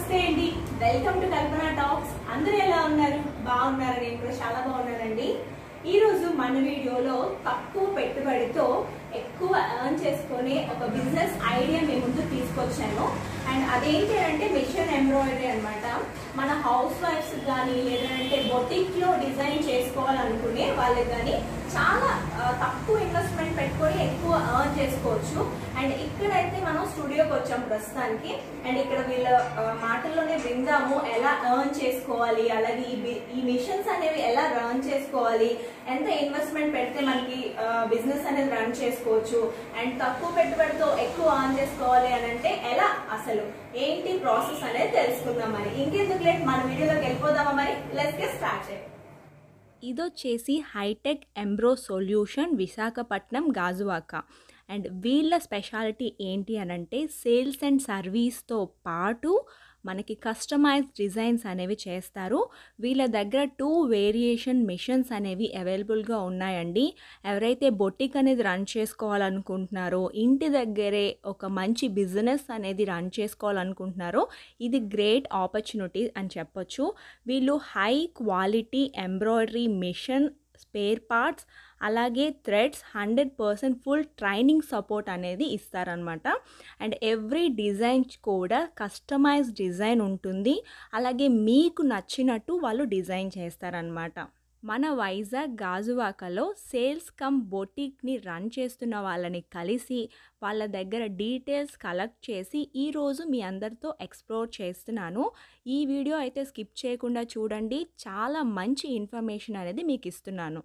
నమస్తే అండి welcome to Kalpana talks అందరూ ఎలా ఉన్నారు బాగున్నారు నేను కూడా చాలా బాగున్నానండి ఈ రోజు మన వీడియోలో తక్కువ పెట్టుబడితో ఎక్కువ ఎర్న్ చేసుకునే ఒక బిజినెస్ ఐడియా మీ ముందు తీసుకొచ్చాను అండ్ అదేంటి అంటే మిషన్ ఎంబ్రాయిడరీ అన్నమాట మన హౌస్ వైఫ్స్ కానీ లేదంటే బొటిక్ లో డిజైన్ చేసుకోవాలనుకునే వాళ్ళకి కానీ చాలా ఆ, తక్కువ ఇన్వెస్ట్మెంట్ పెట్టుకొని ఎక్కువ ఎర్న్ చేసుకోవచ్చు అండ్ ఇక్కడైతే మనం స్టూడియోకి వచ్చాం ప్రస్తుతానికి అండ్ ఇక్కడ వీళ్ళ ఆ, మాటల్లోనే విందాము ఎలా ఎర్న్ చేసుకోవాలి అలాగే ఈ బి- ఈ మిషన్స్ అనేవి ఎలా రన్ చేసుకోవాలి ఎంత ఇన్వెస్ట్మెంట్ పెడితే మనకి బిజినెస్ అనేది రన్ చేసుకోవచ్చు అండ్ తక్కువ పెట్టుబడితో ఎక్కువ ఆన్ చేసుకోవాలి అని అంటే ఎలా అసలు ఏంటి ప్రాసెస్ అనేది తెలుసుకుందాం మరి ఇంకెందుకు లేట్ మన వీడియోలోకి వెళ్ళిపోదామా మరి లెట్స్ గెట్ స్టార్ట్ చేయండి ఇదొచ్చేసి hitech embro solution Visakhapatnam Gajuwaka and వీళ్ళ స్పెషాలిటీ ఏంటి అని అంటే సేల్స్ అండ్ సర్వీస్తో పాటు మనకి కస్టమైజ్ డిజైన్స్ అనేవి చేస్తారు వీళ్ళ దగ్గర టూ వేరియేషన్ మిషన్స్ అనేవి అవైలబుల్గా ఉన్నాయండి ఎవరైతే బొటిక్ అనేది రన్ చేసుకోవాలనుకుంటున్నారో ఇంటి దగ్గరే ఒక మంచి బిజినెస్ అనేది రన్ చేసుకోవాలనుకుంటున్నారో ఇది గ్రేట్ ఆపర్చునిటీ అని చెప్పొచ్చు వీళ్ళు high quality embroidery machine spare parts అలాగే threads hundred percent full training support అనేది ఇస్తారనమాట అండ్ ఎవ్రీ డిజైన్ కూడా కస్టమైజ్ డిజైన్ ఉంటుంది అలాగే మీకు నచ్చినట్టు వాళ్ళు డిజైన్ చేస్తారనమాట మన వైజాగ్ గాజువాకలో సేల్స్ కమ్ బొటిక్ని రన్ చేస్తున్న వాళ్ళని కలిసి వాళ్ళ దగ్గర డీటెయిల్స్ కలెక్ట్ చేసి ఈరోజు మీ అందరితో ఎక్స్ప్లోర్ చేస్తున్నాను ఈ వీడియో అయితే స్కిప్ చేయకుండా చూడండి చాలా మంచి ఇన్ఫర్మేషన్ అనేది మీకు ఇస్తున్నాను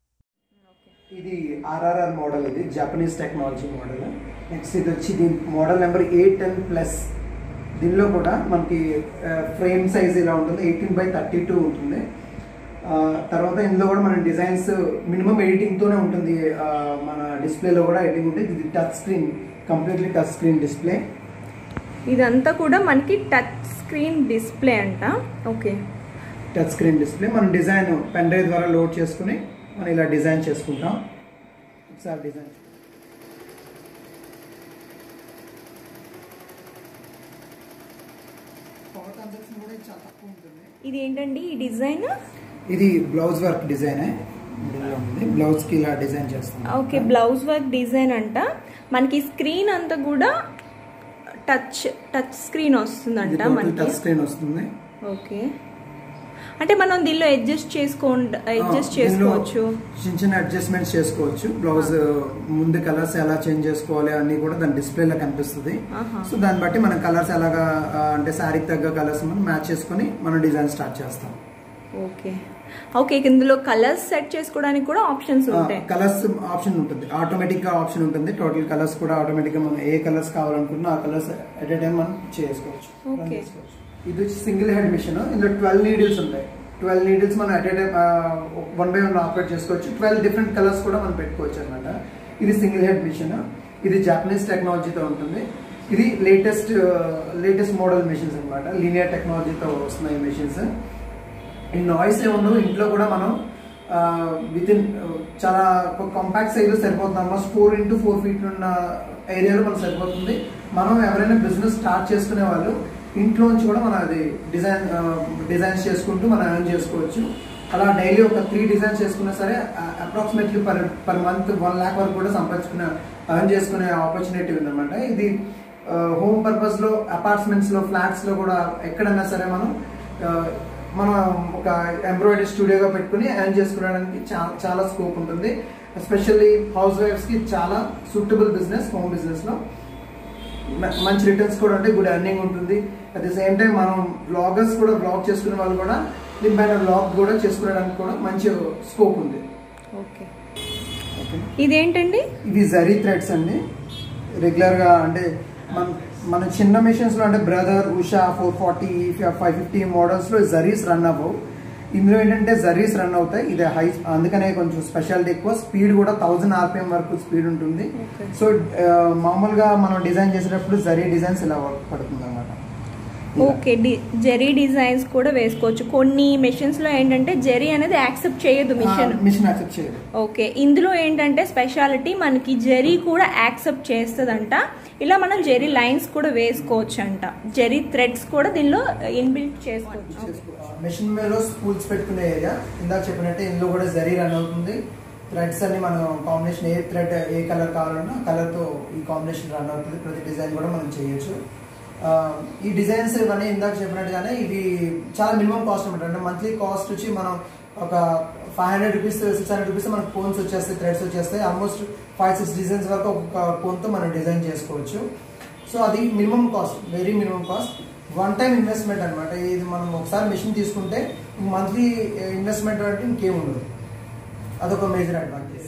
ఇది ఆర్ఆర్ఆర్ మోడల్ ఇది జపనీస్ టెక్నాలజీ మోడల్ నెక్స్ట్ ఇది వచ్చి దీని model number eight ten plus దీనిలో కూడా మనకి ఫ్రేమ్ సైజ్ ఇలా ఉంటుంది ఎయిటీన్ బై థర్టీ టూ ఉంటుంది ఆ, తర్వాత ఇందులో కూడా మన డిజైన్స్ మినిమం ఎడిటింగ్తోనే ఉంటుంది ఆ, మన డిస్ప్లేలో కూడా ఎడిటింగ్ ఉంటుంది ఇది touch screen completely touch screen display ఇదంతా కూడా మనకి టచ్ స్క్రీన్ డిస్ప్లే అంట ఓకే టచ్ స్క్రీన్ డిస్ప్లే మనం డిజైన్ పెన్ డ్రైవ్ ద్వారా లోడ్ చేసుకుని మనం ఇలా డిజైన్ చేసుకుంటాం ఒకసారి డిజైన్ పవర్ కన్సెప్షన్ కూడా చాలా తక్కువ ఉంటుంది ఇది ఏంటండి ఈ డిజైన్ ఇది బ్లౌజ్ వర్క్ డిజైన్ ఉంది బ్లౌజ్ కి ఇలా డిజైన్ చేస్తాం ఓకే బ్లౌజ్ వర్క్ డిజైన్ అంట మనకి స్క్రీన్ అంతా కూడా టచ్ టచ్ స్క్రీన్ వస్తుందంట మనకి టచ్ స్క్రీన్ వస్తుంది ఓకే అంటే మనం దీనిలో అడ్జస్ట్ చేసుకో అడ్జస్ట్ ఆ, దీనిలో చేసుకోవచ్చు చిన్న చిన్న అడ్జస్ట్మెంట్స్ చేసుకోవచ్చు బ్లౌజ్ ముందు కలర్స్ ఎలా చేంజ్ చేసుకోవాలి అన్ని కూడా దాని డిస్ప్లేలో కనిపిస్తుంది ఆహా. సో దాన్ని బట్టి మనం కలర్స్ ఎలాగా ఆ, అంటే శారీకి తగ్గ కలర్స్ మనం మ్యాచ్ చేసుకొని మనం డిజైన్ స్టార్ట్ చేస్తాం ఓకే ఓకే ఇందులో కలర్స్ సెట్ చేసుకోవడానికి కూడా ఆప్షన్స్ ఉంటాయి కలర్స్ ఆప్షన్ ఉంటుంది ఆటోమేటిక్ గా ఆప్షన్ ఉంటుంది టోటల్ కలర్స్ కూడా ఆటోమేటిక్ గా మనం ఏ కలర్స్ కావాలనుకున్నా ఆ కలర్స్ ఎట్ ఏ టైం మనం చేసుకోవచ్చు run Okay. చేసుకోవచ్చు. ఇది వచ్చి సింగిల్ హెడ్ మిషన్ ఇందులో ట్వెల్వ్ నీడిల్స్ ఉంటాయి ట్వెల్వ్ నీడిల్స్ మనం at a time one by one operate చేసుకోవచ్చు ట్వెల్వ్ డిఫరెంట్ కలర్స్ కూడా మనం పెట్టుకోవచ్చు అనమాట ఇది సింగిల్ హెడ్ మిషన్ ఇది జపనీస్ టెక్నాలజీతో ఉంటుంది ఇది లేటెస్ట్ లేటెస్ట్ మోడల్ మిషన్స్ అన్నమాట లీనియర్ టెక్నాలజీతో వస్తున్నాయి మిషన్స్ ఈ నాయిస్ ఏ ఉండదు ఇంట్లో కూడా మనం విత్ ఇన్ చాలా కాంపాక్ట్ సైజ్ సరిపోతుంది almost four into four feet ఉన్న ఏరియాలో మనకు సరిపోతుంది మనం ఎవరైనా బిజినెస్ స్టార్ట్ చేసుకునే వాళ్ళు ఇంట్లో నుంచి కూడా మనం అది డిజైన్ డిజైన్స్ చేసుకుంటూ మనం ఎర్న్ చేసుకోవచ్చు అలా డైలీ ఒక త్రీ డిజైన్స్ చేసుకున్నా సరే approximately per per month one lakh వరకు కూడా సంపాదించుకునే ఎర్న్ చేసుకునే ఆపర్చునిటీ ఉందన్నమాట ఇది హోమ్ పర్పస్ లో అపార్ట్మెంట్స్ లో ఫ్లాట్స్ లో కూడా ఎక్కడైనా సరే మనం ఆ, మనం ఒక ఎంబ్రాయిడరీ స్టూడియోగా పెట్టుకుని ఎర్న్ చేసుకోవడానికి చాలా చాలా స్కోప్ ఉంటుంది ఎస్పెషల్లీ హౌస్ వైఫ్స్ కి చాలా సూటబుల్ బిజినెస్ హోమ్ బిజినెస్ లో మ- మంచి రిటర్న్స్ కూడా ఉంటాయి గుడ్ ఎర్నింగ్ ఉంటుంది అట్ ది సేమ్ టైం మనం బ్లాగర్స్ కూడా బ్లాగ్ చేసుకునే వాళ్ళు కూడా దీనిపైన బ్లాగ్ కూడా చేసుకోవడానికి కూడా మంచి స్కోప్ ఉంది ఓకే ఇదేంటండి ఇవి జరీ థ్రెడ్స్ అండి రెగ్యులర్ గా అంటే మన మన చిన్న మిషన్స్ లో అంటే Brother Usha four forty five fifty models లో జరీస్ రన్ అవ్వవు ఇందులో ఏంటంటే జరీస్ రన్ అవుతాయి ఇది హై అందుకనే కొంచెం స్పెషాలిటీ ఎక్కువ స్పీడ్ కూడా థౌజండ్ ఆర్పిఎం వరకు స్పీడ్ ఉంటుంది Okay. సో ఆ, మామూలుగా మనం డిజైన్ చేసేటప్పుడు జరీ డిజైన్స్ ఇలా వర్క్ పడుతుంది అనమాట ఓకే డి జెరీ డిజైన్స్ కూడా వేసుకోవచ్చు కొన్ని మెషిన్స్ లో ఏంటంటే జెరీ అనేది యాక్సెప్ట్ చేయదు మిషన్ మిషన్ యాక్సెప్ట్ చేయదు ఓకే ఇందులో ఏంటంటే స్పెషాలిటీ మనకి జెరీ కూడా యాక్సెప్ట్ చేస్తుందంట ఇలా మనం జెరీ లైన్స్ కూడా వేసుకోవచ్చు అంట జెరీ థ్రెడ్స్ కూడా దీనిలో ఇన్బిల్ట్ చేసుకోవచ్చు మెషిన్ మీద స్పూల్స్ పెట్టుకునే ఏరియా ఇందాక చెప్పినట్టే ఇందులో కూడా జరీ రన్ అవుతుంది థ్రెడ్స్ అన్ని మనం కాంబినేషన్ ఏ థ్రెడ్ ఏ కలర్ కావాలన్నా కలర్ తో ఈ కాంబినేషన్ రన్ అవుతుంది ప్రతి డిజైన్ కూడా మనం చేయొచ్చు ఆ, ఈ డిజైన్స్ ఇవన్నీ ఇందాక చెప్పినట్టుగానే ఇవి చాలా మినిమం కాస్ట్ అనమాట అంటే మంత్లీ కాస్ట్ వచ్చి మనం ఒక five hundred rupees six hundred rupees మనకు కోన్స్ వచ్చేస్తాయి థ్రెడ్స్ వచ్చేస్తాయి ఆల్మోస్ట్ ఫైవ్ సిక్స్ డిజైన్స్ వరకు ఒక్కొక్క కోన్తో మనం డిజైన్ చేసుకోవచ్చు సో అది minimum cost very minimum cost one time investment అనమాట ఇది మనం ఒకసారి మెషిన్ తీసుకుంటే మంత్లీ ఇన్వెస్ట్మెంట్ అంటే ఇంకేం ఉండదు అదొక మేజర్ అడ్వాంటేజ్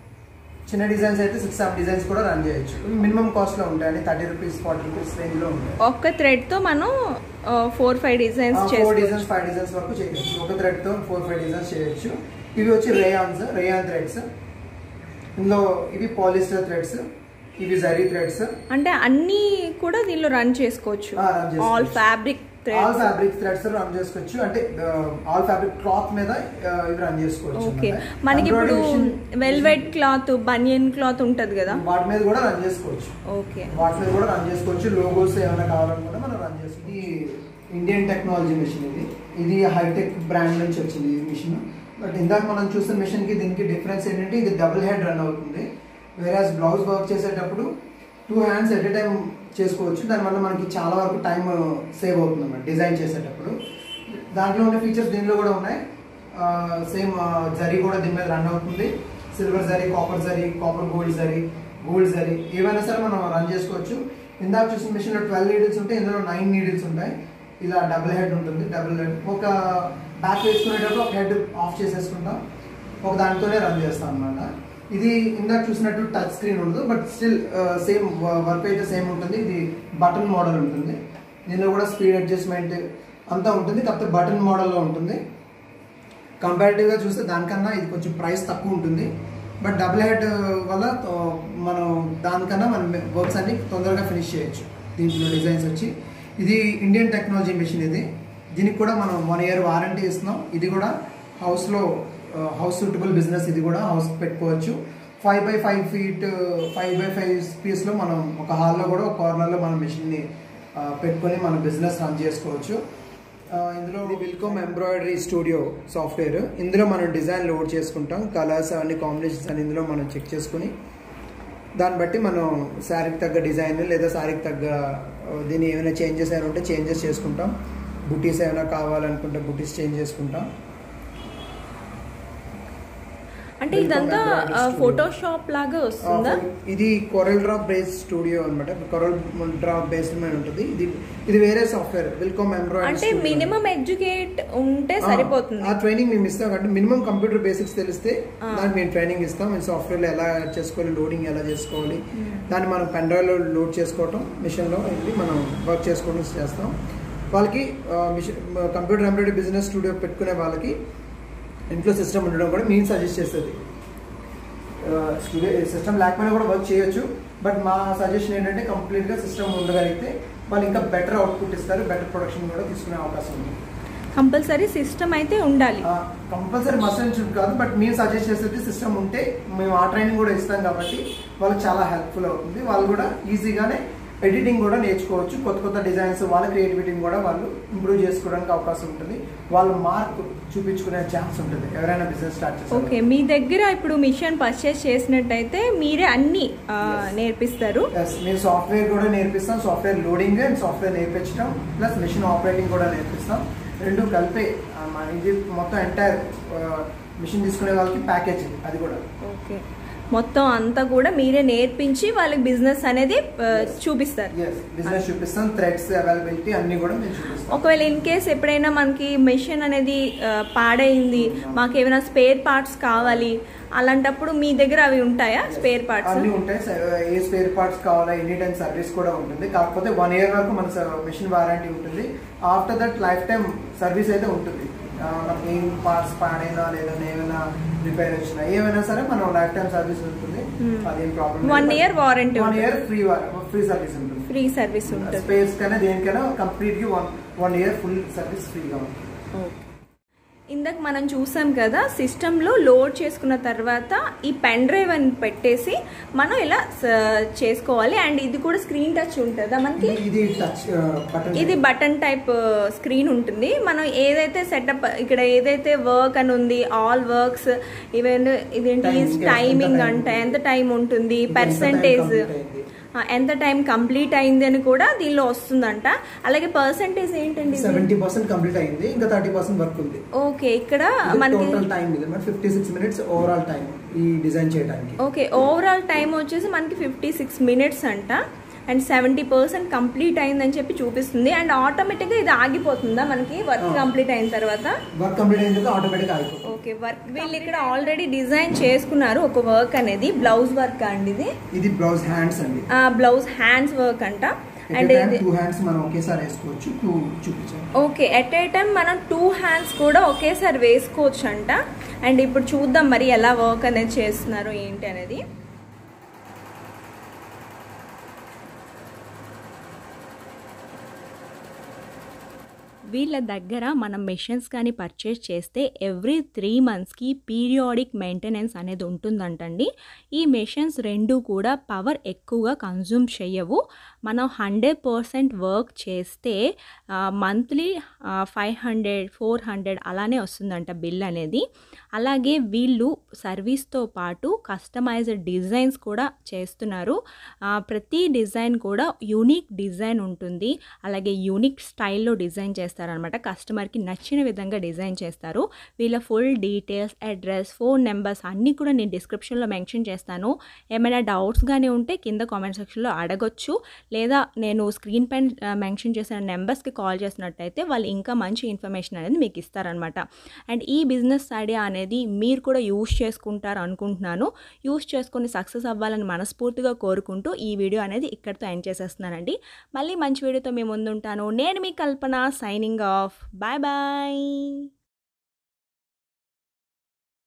చిన్న డిజైన్స్ అయితే సిక్స్ సెవెన్ డిజైన్స్ కూడా రన్ చేయొచ్చు మినిమం కాస్ట్ లో ఉంటాయి thirty rupees forty rupees range లో ఉంటాయి ఒక్క థ్రెడ్ తో మనం ఫోర్ ఫైవ్ డిజైన్స్ ఫోర్ చేసుకోవచ్చు డిజైన్స్ ఫైవ్ డిజైన్స్ వరకు చేయొచ్చు ఒక థ్రెడ్ తో ఫోర్ ఫైవ్ డిజైన్స్ చేయొచ్చు ఇవి వచ్చి రేయాన్స్ రేయాన్ థ్రెడ్స్ ఇందులో ఇవి పాలిస్టర్ థ్రెడ్స్ ఇవి జరీ థ్రెడ్స్ అంటే అన్ని కూడా దీనిలో రన్ చేసుకోవచ్చు ఆ, run చేసుకోవచ్చు. All fabric all threads fabric threads run చేసుకోవచ్చు అంటే ఆల్ ఫ్యాబ్రిక్ క్లాత్ మీద ఆ, ఇవి రన్ చేసుకోవచ్చు ఓకే అన్నమాట. మనకి ఇప్పుడు Embroidery machine- velvet cloth banian cloth ఉంటది కదా వాటి మీద కూడా రన్ చేసుకోవచ్చు ఓకే వాటి మీద కూడా రన్ చేసుకోవచ్చు లోగోస్ ఏమైనా కావాలనుకుంటే మనం రన్ చేసుకోవచ్చు ఇది ఇండియన్ టెక్నాలజీ మిషన్ ఇది ఇది హైటెక్ బ్రాండ్ నుంచి వచ్చింది ఈ మిషన్ బట్ ఇందాక మనం చూసిన మిషన్ కి దీనికి డిఫరెన్స్ ఏంటంటే ఇది డబుల్ హెడ్ రన్ అవుతుంది వేరే బ్లౌజ్ వర్క్ చేసేటప్పుడు టూ హ్యాండ్స్ ఎట్ టైం చేసుకోవచ్చు దానివల్ల మనకి చాలా వరకు టైం సేవ్ అవుతుంది అన్నమాట డిజైన్ చేసేటప్పుడు దాంట్లో ఉండే ఫీచర్స్ దీనిలో కూడా ఉన్నాయి సేమ్ జరీ కూడా దీని మీద రన్ అవుతుంది silver zari copper zari copper gold zari gold zari ఏవైనా సరే మనం రన్ చేసుకోవచ్చు ఇందాక చూసిన మిషన్లో ట్వెల్వ్ నీడిల్స్ ఉంటాయి ఇందులో నైన్ నీడిల్స్ ఉంటాయి ఇలా డబుల్ హెడ్ ఉంటుంది డబుల్ హెడ్ ఒక బ్యాక్ వేసుకునేటప్పుడు ఒక హెడ్ ఆఫ్ చేసేసుకుంటాం ఒక దాంతోనే రన్ చేస్తాం అనమాట ఇది ఇందాక చూసినట్టు టచ్ స్క్రీన్ ఉండదు బట్ స్టిల్ సేమ్ వర్క్ అయితే సేమ్ ఉంటుంది ఇది బటన్ మోడల్ ఉంటుంది దీనిలో కూడా స్పీడ్ అడ్జస్ట్మెంట్ అంతా ఉంటుంది కాకపోతే బటన్ మోడల్లో ఉంటుంది కంపారిటివ్గా చూస్తే దానికన్నా ఇది కొంచెం ప్రైస్ తక్కువ ఉంటుంది బట్ డబుల్ హెడ్ వల్ల ఆ, మనం దానికన్నా మనం వర్క్స్ అన్ని తొందరగా ఫినిష్ చేయొచ్చు దీంట్లో డిజైన్స్ వచ్చి ఇది ఇండియన్ టెక్నాలజీ మిషన్ ఇది దీనికి కూడా మనం వన్ ఇయర్ వారంటీ ఇస్తున్నాం ఇది కూడా హౌస్లో హౌస్ సూటబుల్ బిజినెస్ ఇది కూడా హౌస్ పెట్టుకోవచ్చు five by five feet five by five స్పేస్లో మనం ఒక హాల్లో కూడా ఒక కార్నర్లో మనం మిషన్ని పెట్టుకొని మన బిజినెస్ రన్ చేసుకోవచ్చు ఆ, ఇందులో విల్కోమ్ ఎంబ్రాయిడరీ స్టూడియో సాఫ్ట్వేర్ ఇందులో మనం డిజైన్ లోడ్ చేసుకుంటాం కలర్స్ అవన్నీ కాంబినేషన్స్ అని ఇందులో మనం చెక్ చేసుకుని దాన్ని బట్టి మనం శారీకి తగ్గ డిజైన్ లేదా శారీకి తగ్గ ఆ, దీన్ని ఏమైనా చేంజెస్ ఏమైనా ఉంటే చేంజెస్ చేసుకుంటాం బుటీస్ ఏమైనా కావాలనుకుంటే బుటీస్ చేంజ్ చేసుకుంటాం అంటే Welcome ఇదంతా embroidery studio. ఫోటోషాప్ లాగా వస్తుందా ఇది కొరల్ డ్రాప్ బేస్ స్టూడియో అనమాట కొరల్ డ్రాప్ బేస్ మీద ఉంటుంది ఇది ఇది వేరే సాఫ్ట్వేర్ విల్కోమ్ ఎంబ్రాయిడరీ అంటే మినిమం ఎడ్యుకేట్ ఉంటే ఆ, సరిపోతుంది ఆ ట్రైనింగ్ మేము ఇస్తాం కాబట్టి మినిమం కంప్యూటర్ బేసిక్స్ తెలిస్తే ఆ. దానికి మేము ట్రైనింగ్ ఇస్తాం మేము సాఫ్ట్వేర్లో ఎలా చేసుకోవాలి లోడింగ్ ఎలా చేసుకోవాలి దాన్ని మనం పెన్ డ్రైవ్లో లోడ్ చేసుకోవటం మిషన్లో వెళ్ళి మనం వర్క్ చేసుకోవడం చేస్తాం వాళ్ళకి ఆ, machine computer embroidery business studio పెట్టుకునే వాళ్ళకి ఇంట్లో సిస్టమ్ ఉండడం కూడా మేము సజెస్ట్ చేస్తుంది స్టూడియో సిస్టమ్ లేకపోయినా కూడా వర్క్ చేయొచ్చు బట్ మా సజెషన్ ఏంటంటే కంప్లీట్గా సిస్టమ్ ఉండగలిగితే వాళ్ళు ఇంకా బెటర్ అవుట్పుట్ ఇస్తారు బెటర్ ప్రొడక్షన్ కూడా తీసుకునే అవకాశం ఉంది కంపల్సరీ సిస్టమ్ అయితే ఉండాలి కంపల్సరీ మస్ట్ అండ్ షుడ్ కాదు బట్ మేము సజెస్ట్ చేసేది సిస్టమ్ ఉంటే మేము ఆ ట్రైనింగ్ కూడా ఇస్తాం కాబట్టి వాళ్ళకి చాలా హెల్ప్ఫుల్ అవుతుంది వాళ్ళు కూడా ఈజీగానే ఎడిటింగ్ కూడా నేర్చుకోవచ్చు కొత్త కొత్త డిజైన్స్ వాళ్ళ క్రియేటివిటీని కూడా వాళ్ళు ఇంప్రూవ్ చేసుకోవడానికి అవకాశం ఉంటుంది వాళ్ళు మార్క్ చూపించుకునే ఛాన్స్ ఉంటుంది ఎవరైనా బిజినెస్ స్టార్ట్ ఓకే చేస్తారు మీ దగ్గర ఇప్పుడు మిషన్ పర్చేస్ చేసినట్టయితే మీరే అన్ని ఆ, నేర్పిస్తారు ఎస్ మేము సాఫ్ట్వేర్ కూడా నేర్పిస్తాం సాఫ్ట్వేర్ లోడింగ్ అండ్ సాఫ్ట్వేర్ నేర్పించడం ప్లస్ మిషన్ ఆపరేటింగ్ కూడా నేర్పిస్తాం రెండు కలిపి ఆ, మా ఇది మొత్తం ఎంటైర్ మిషన్ తీసుకునే వాళ్ళకి ప్యాకేజ్ అది కూడా ఓకే మొత్తం అంతా కూడా మీరే నేర్పించి వాళ్ళకి బిజినెస్ అనేది ఆ, చూపిస్తారు ఎస్ బిజినెస్ చూపిస్తాం థ్రెడ్స్ అవైలబిలిటీ అన్ని కూడా మేము చూపిస్తాం ఒకవేళ ఇన్ కేస్ ఎప్పుడైనా మనకి మెషిన్ అనేది ఆ, పాడైంది మాకు ఏమైనా స్పేర్ పార్ట్స్ కావాలి అలాంటప్పుడు మీ దగ్గర అవి ఉంటాయా స్పేర్ పార్ట్స్ అన్ని ఉంటాయి స- ఏ స్పేర్ పార్ట్స్ కావాలా ఎనీ టైం సర్వీస్ కూడా ఉంటుంది కాకపోతే వన్ ఇయర్ వరకు మన మిషన్ వారంటీ ఉంటుంది after that life time service అయితే ఉంటుంది ఆ, మనకి ఏం పార్ట్స్ పాడైనా లేదంటే ఏమైనా రిపేర్ వచ్చినా ఏమైనా సరే మనం లైఫ్ టైం సర్వీస్ ఉంటుంది Hmm. అదేం problem One year warranty one ఉంటుంది. ఇయర్ ఫ్రీ ఫ్రీ సర్వీస్ ఉంటుంది ఫ్రీ సర్వీస్ ఉంటుంది స్పేస్ కైనా దేనికైనా కంప్లీట్ గా one one year full service ఫ్రీగా ఉంటుంది ఇందాక మనం చూసాం కదా సిస్టంలో లోడ్ చేసుకున్న తర్వాత ఈ పెన్ డ్రైవ్ అని పెట్టేసి మనం ఇలా స- చేసుకోవాలి అండ్ ఇది కూడా స్క్రీన్ టచ్ ఉంటుందా మనకి ఇది- ఇది టచ్ బటన్ ఇది బటన్ టైప్ స్క్రీన్ ఉంటుంది మనం ఏదైతే సెటప్ ఇక్కడ ఏదైతే వర్క్ అని ఉంది ఆల్ వర్క్స్ ఈవెన్ ఇదేంటి Time, ఇంకా టైమింగ్ ఎంత time అంటే ఎంత టైం ఉంటుంది ఇంకా ఎంత time పర్సంటేజ్ complete అయింది. ఎంత టైం కంప్లీట్ అయింది అని కూడా దీనిలో వస్తుందంట అలాగే పర్సంటేజ్ ఏంటండి ఇది? సెవెంటీ పర్సెంట్ కంప్లీట్ అయింది ఇంకా థర్టీ పర్సెంట్ వర్క్ ఉంది ఓకే ఇక్కడ మనకి టోటల్ టైం ఇది మరి fifty six minutes overall time ఈ డిజైన్ చేయడానికి ఓకే ఓవరాల్ టైం వచ్చేసి మనకి ఫిఫ్టీ సిక్స్ మినిట్స్ అంట అండ్ సెవెంటీ పర్సెంట్ కంప్లీట్ అయిందని చెప్పి చూపిస్తుంది అండ్ ఆటోమేటిక్గా ఇది ఆగిపోతుందా మనకి వర్క్ ఆ. కంప్లీట్ అయిన తర్వాత వర్క్ కంప్లీట్ అయిన తర్వాత ఆటోమేటిక్ అయిపోతుంది ఓకే వర్క్ వీళ్ళు ఇక్కడ ఆల్రెడీ డిజైన్ చేసుకున్నారు ఒక వర్క్ అనేది బ్లౌజ్ వర్క్ అండి ఇది ఇది బ్లౌజ్ హ్యాండ్స్ అండి బ్లౌజ్ హ్యాండ్స్ వర్క్ అంట అండ్ ఇది టూ హ్యాండ్స్ మనం ఒకేసారి వేసుకోవచ్చు టూ చూపించాను ఓకే ఎట్ ఏ టైం మనం టూ హ్యాండ్స్ కూడా ఒకేసారి వేసుకోవచ్చు అంట అండ్ ఇప్పుడు చూద్దాం మరి ఎలా వర్క్ అనేది చేస్తున్నారు ఏంటి అనేది వీళ్ళ దగ్గర మనం మెషిన్స్ కానీ పర్చేస్ చేస్తే ఎవ్రీ త్రీ మంత్స్కి పీరియాడిక్ మెయింటెనెన్స్ అనేది ఉంటుందంటండి ఈ మెషిన్స్ రెండు కూడా పవర్ ఎక్కువగా కన్జ్యూమ్ చేయవు మనం హండ్రెడ్ పర్సెంట్ వర్క్ చేస్తే monthly five hundred four hundred అలానే వస్తుందంట బిల్ అనేది అలాగే వీళ్ళు సర్వీస్తో పాటు కస్టమైజ్డ్ డిజైన్స్ కూడా చేస్తున్నారు ఆ, ప్రతి డిజైన్ కూడా యూనిక్ డిజైన్ ఉంటుంది అలాగే యూనిక్ స్టైల్లో డిజైన్ చేస్తారనమాట కస్టమర్కి నచ్చిన విధంగా డిజైన్ చేస్తారు వీళ్ళ full details address phone numbers అన్నీ కూడా నేను డిస్క్రిప్షన్లో మెన్షన్ చేస్తాను ఏమైనా డౌట్స్ కానీ ఉంటే కింద కామెంట్ సెక్షన్లో అడగొచ్చు లేదా నేను స్క్రీన్ పైన మెన్షన్ చేసిన నెంబర్స్కి కాల్ చేసినట్టయితే వాళ్ళు ఇంకా మంచి ఇన్ఫర్మేషన్ అనేది మీకు ఇస్తారనమాట అండ్ ఈ బిజినెస్ ఐడియా అనేది మీరు కూడా యూస్ చేసుకుంటారు అనుకుంటున్నాను యూస్ చేసుకొని సక్సెస్ అవ్వాలని మనస్ఫూర్తిగా కోరుకుంటూ ఈ వీడియో అనేది ఇక్కడితో ఎండ్ చేసేస్తున్నానండి మళ్ళీ మంచి వీడియోతో మేము ముందుంటాను నేను మీ Kalpana signing off bye bye